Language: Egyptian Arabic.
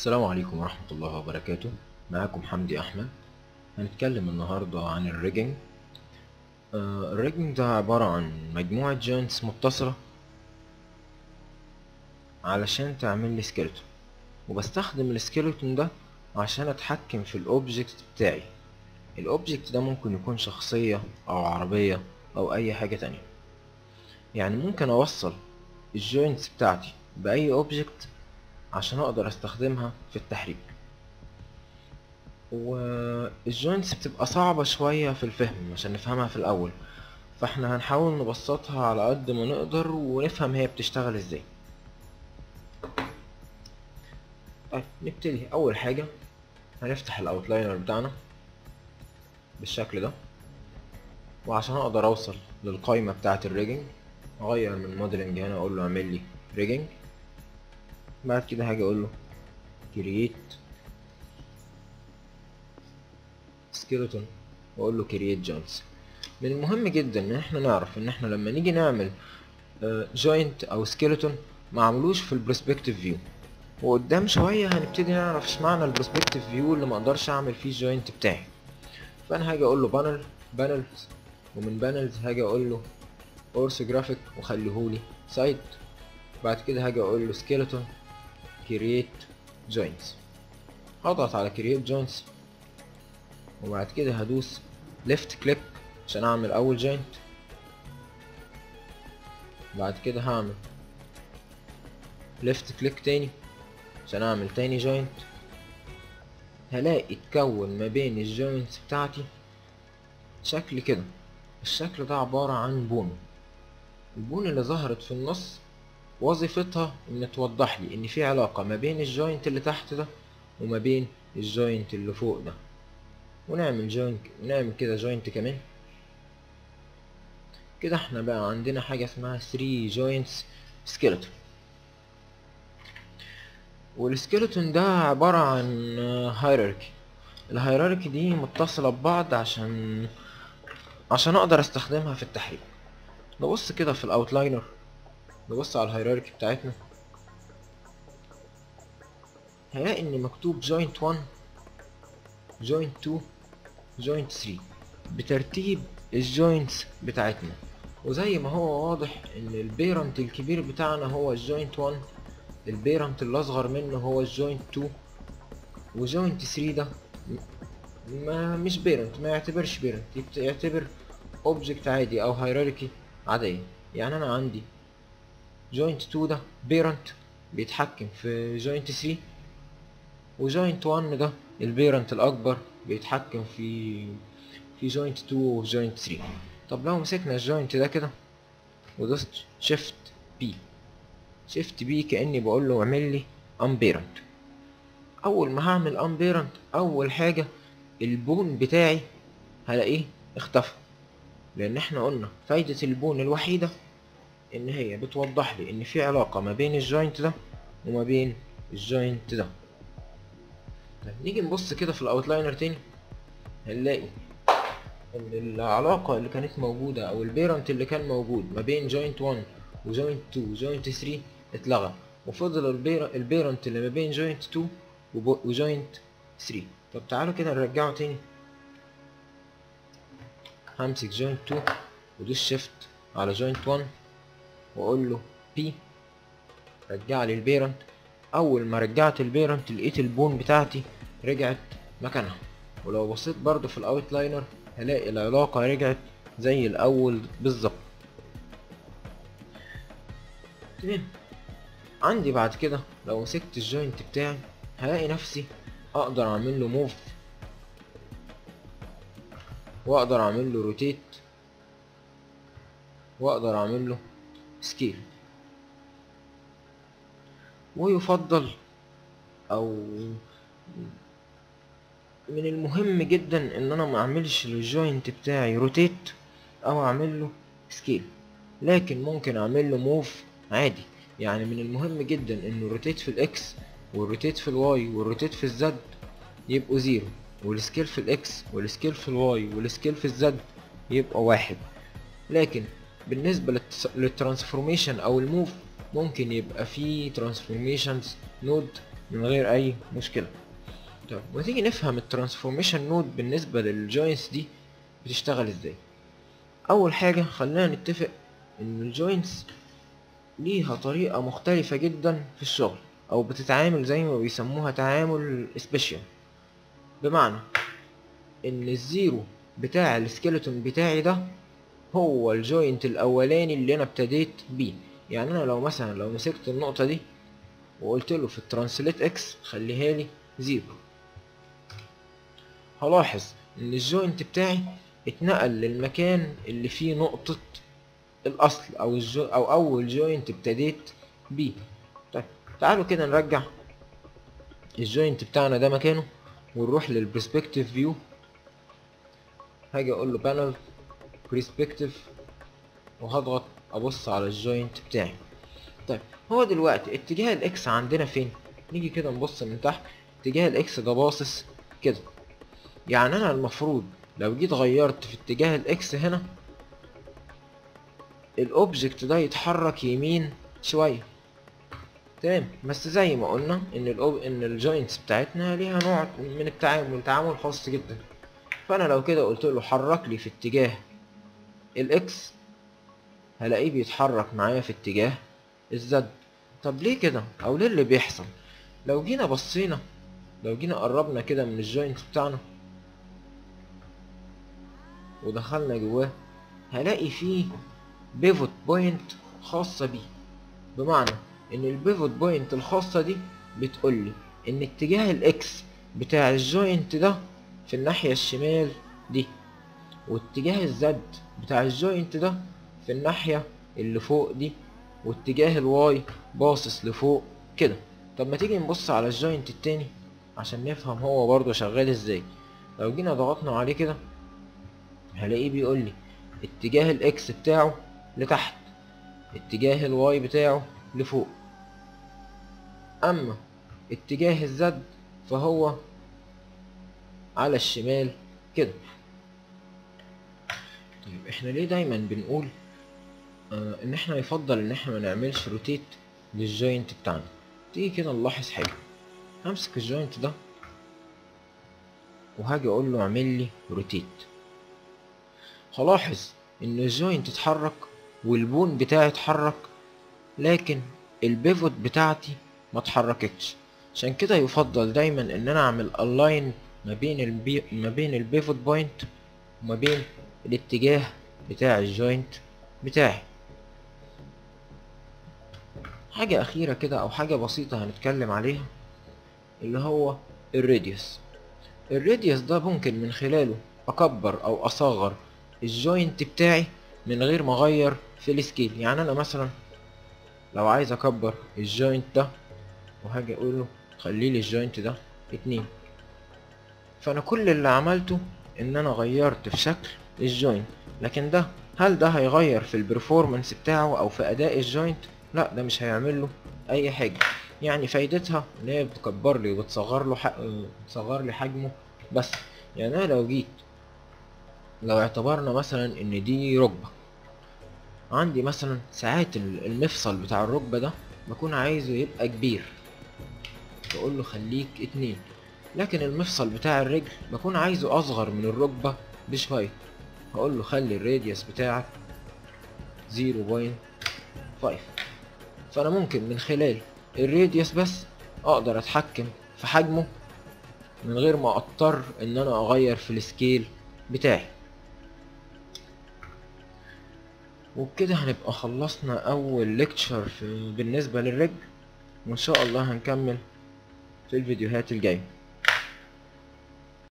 السلام عليكم ورحمة الله وبركاته معاكم حمدي أحمد هنتكلم النهاردة عن الريجنج آه، الريجنج ده عبارة عن مجموعة جوينتس متصلة علشان تعمل لي سكيلتون وبستخدم السكيلتون ده عشان اتحكم في الاوبجكت بتاعي الاوبجكت ده ممكن يكون شخصية او عربية او اي حاجة تانية يعني ممكن اوصل الجوينتس بتاعتي باي اوبجكت عشان اقدر استخدمها في التحريك والجوينتس بتبقى صعبة شوية في الفهم عشان نفهمها في الاول فاحنا هنحاول نبسطها على قد ما نقدر ونفهم هي بتشتغل ازاي طيب نبتدي اول حاجة هنفتح الاوتلاينر بتاعنا بالشكل ده وعشان اقدر اوصل للقائمة بتاعة الريجنج اغير من موديلنج هنا اقول له اعمل لي ريجنج بعد كده هاجي اقول له create skeleton واقول له create joints من المهم جدا ان احنا نعرف ان احنا لما نيجي نعمل جوينت او سكيلتون ما عملوش في البروسبكتيف فيو وقدام شويه هنبتدي نعرف اشمعنى البروسبكتيف فيو اللي ما اقدرش اعمل فيه الجوينت بتاعي فانا هاجي اقول له بانل بانلز ومن بانلز هاجي اقول له اورثوجرافيك وخليهولي سايت بعد كده هاجي اقول له سكيلتون create joints هضغط على create joints وبعد كده هدوس left click عشان اعمل اول joint بعد كده هعمل left click تاني عشان اعمل تاني joint هلاقي اتكون ما بين الجوينتس بتاعتي شكل كده الشكل ده عبارة عن بون البون اللي ظهرت في النص وظيفتها ان توضح لي ان في علاقة ما بين الجوينت اللي تحت ده وما بين الجوينت اللي فوق ده ونعمل جوينت ونعمل كده جوينت كمان كده احنا بقى عندنا حاجة اسمها 3 جوينتس سكيلتون والسكيلتون ده عبارة عن هيراركي الهيراركي دي متصلة ببعض عشان عشان اقدر استخدمها في التحريك نبص كده في الاوتلاينر نبص على الهيراركي بتاعتنا هلاقي ان مكتوب joint 1 joint 2 joint 3 بترتيب الجوينتس بتاعتنا وزي ما هو واضح ان البيرنت الكبير بتاعنا هو الجوينت 1 البيرنت اللي اصغر منه هو الجوينت 2 وجوينت 3 ده ما مش بيرنت ما يعتبرش بيرنت يعتبر اوبجكت عادي او هيراركي عادية يعني انا عندي جوينت 2 ده بيرنت بيتحكم في جوينت 3 وجوينت 1 ده البيرنت الاكبر بيتحكم في في جوينت 2 وجوينت 3 طب لو مسكنا الجوينت ده كده ودوست شيفت بي شيفت بي كاني بقول له اعمل لي امبيرنت اول ما هعمل امبيرنت اول حاجه البون بتاعي هلاقيه اختفى لان احنا قلنا فايده البون الوحيده ان هي بتوضح لي ان في علاقه ما بين الجوينت ده وما بين الجوينت ده طيب نيجي نبص كده في الاوتلاينر تاني هنلاقي ان العلاقه اللي كانت موجوده او البيرنت اللي كان موجود ما بين جوينت 1 وجوينت 2 وجوينت 3 اتلغى وفضل البيرنت اللي ما بين جوينت 2 وجوينت 3 طب تعالوا كده نرجعه تاني همسك جوينت 2 ودوس شيفت على جوينت 1 واقول له بي رجع لي البيرنت اول ما رجعت البيرنت لقيت البون بتاعتي رجعت مكانها ولو بصيت برضو في الاوتلاينر هلاقي العلاقة رجعت زي الاول بالظبط تمام عندي بعد كده لو مسكت الجوينت بتاعي هلاقي نفسي اقدر اعمل له موف واقدر اعمل له روتيت واقدر اعمل له سكيل ويفضل او من المهم جدا ان انا ما اعملش للجوينت بتاعي روتيت او اعمل له سكيل لكن ممكن اعمل له موف عادي يعني من المهم جدا ان الروتيت في الاكس والروتيت في الواي والروتيت في الزد يبقوا زيرو والسكيل في الاكس والسكيل في الواي والسكيل في الزد يبقى واحد لكن بالنسبة للترانسفورميشن او الموف ممكن يبقى فيه ترانسفورميشنز نود من غير اي مشكله طب وتيجي نفهم الترانسفورميشن نود بالنسبه للجوينتس دي بتشتغل ازاي اول حاجه خلينا نتفق ان الجوينتس ليها طريقه مختلفه جدا في الشغل او بتتعامل زي ما بيسموها تعامل سبيشال بمعنى ان الزيرو بتاع السكيلتون بتاعي ده هو الجوينت الاولاني اللي انا ابتديت بيه يعني انا لو مثلا لو مسكت النقطه دي وقلت له في الترانسليت اكس خليها لي زيرو هلاحظ ان الجوينت بتاعي اتنقل للمكان اللي فيه نقطة الاصل او الجو او اول جوينت ابتديت بيه طيب تعالوا كده نرجع الجوينت بتاعنا ده مكانه ونروح للبرسبكتيف فيو هاجي اقول له بانل برسبكتيف وهضغط ابص على الجوينت بتاعي طيب هو دلوقتي اتجاه الاكس عندنا فين نيجي كده نبص من تحت اتجاه الاكس ده باصص كده يعني انا المفروض لو جيت غيرت في اتجاه الاكس هنا الاوبجكت ده يتحرك يمين شويه تمام بس زي ما قلنا ان الأوب... ان الجوينتس بتاعتنا ليها نوع من التعامل تعامل خاص جدا فانا لو كده قلت له حرك لي في اتجاه الاكس هلاقيه بيتحرك معايا في اتجاه الزد طب ليه كده او ليه اللي بيحصل لو جينا بصينا لو جينا قربنا كده من الجوينت بتاعنا ودخلنا جواه هلاقي فيه بيفوت بوينت خاصة بيه بمعنى ان البيفوت بوينت الخاصة دي بتقولي ان اتجاه الاكس بتاع الجوينت ده في الناحية الشمال دي واتجاه الزد بتاع الجوينت ده في الناحية اللي فوق دي واتجاه الواي باصص لفوق كده طب ما تيجي نبص على الجوينت التاني عشان نفهم هو برضه شغال ازاي لو جينا ضغطنا عليه كده هلاقيه بيقول لي اتجاه الاكس بتاعه لتحت اتجاه الواي بتاعه لفوق اما اتجاه الزد فهو على الشمال كده طيب احنا ليه دايما بنقول آه ان احنا يفضل ان احنا ما نعملش روتيت للجوينت بتاعنا تيجي كده نلاحظ حاجه همسك الجوينت ده وهاجي اقول له اعمل لي روتيت هلاحظ ان الجوينت اتحرك والبون بتاعي اتحرك لكن البيفوت بتاعتي ما اتحركتش عشان كده يفضل دايما ان انا اعمل الاين ما بين البي... ما بين البيفوت بوينت وما بين الاتجاه بتاع الجوينت بتاعي حاجة أخيرة كده أو حاجة بسيطة هنتكلم عليها اللي هو الراديوس الراديوس ده ممكن من خلاله أكبر أو أصغر الجوينت بتاعي من غير ما أغير في السكيل يعني أنا مثلا لو عايز أكبر الجوينت ده وهاجي أقوله خليلي الجوينت ده اتنين فأنا كل اللي عملته إن أنا غيرت في شكل الجوينت لكن ده هل ده هيغير في البرفورمانس بتاعه أو في أداء الجوينت لا ده مش هيعمل له اي حاجه يعني فايدتها ان هي بتكبر لي وبتصغر له حق... بتصغر لي حجمه بس يعني انا لو جيت لو اعتبرنا مثلا ان دي ركبه عندي مثلا ساعات المفصل بتاع الركبه ده بكون عايزه يبقى كبير بقول له خليك اتنين لكن المفصل بتاع الرجل بكون عايزه اصغر من الركبه بشويه هقول له خلي الراديوس بتاعك 0.5 فانا ممكن من خلال الراديوس بس اقدر اتحكم في حجمه من غير ما اضطر ان انا اغير في السكيل بتاعي وبكده هنبقى خلصنا اول ليكتشر بالنسبة للرجل وان شاء الله هنكمل في الفيديوهات الجايه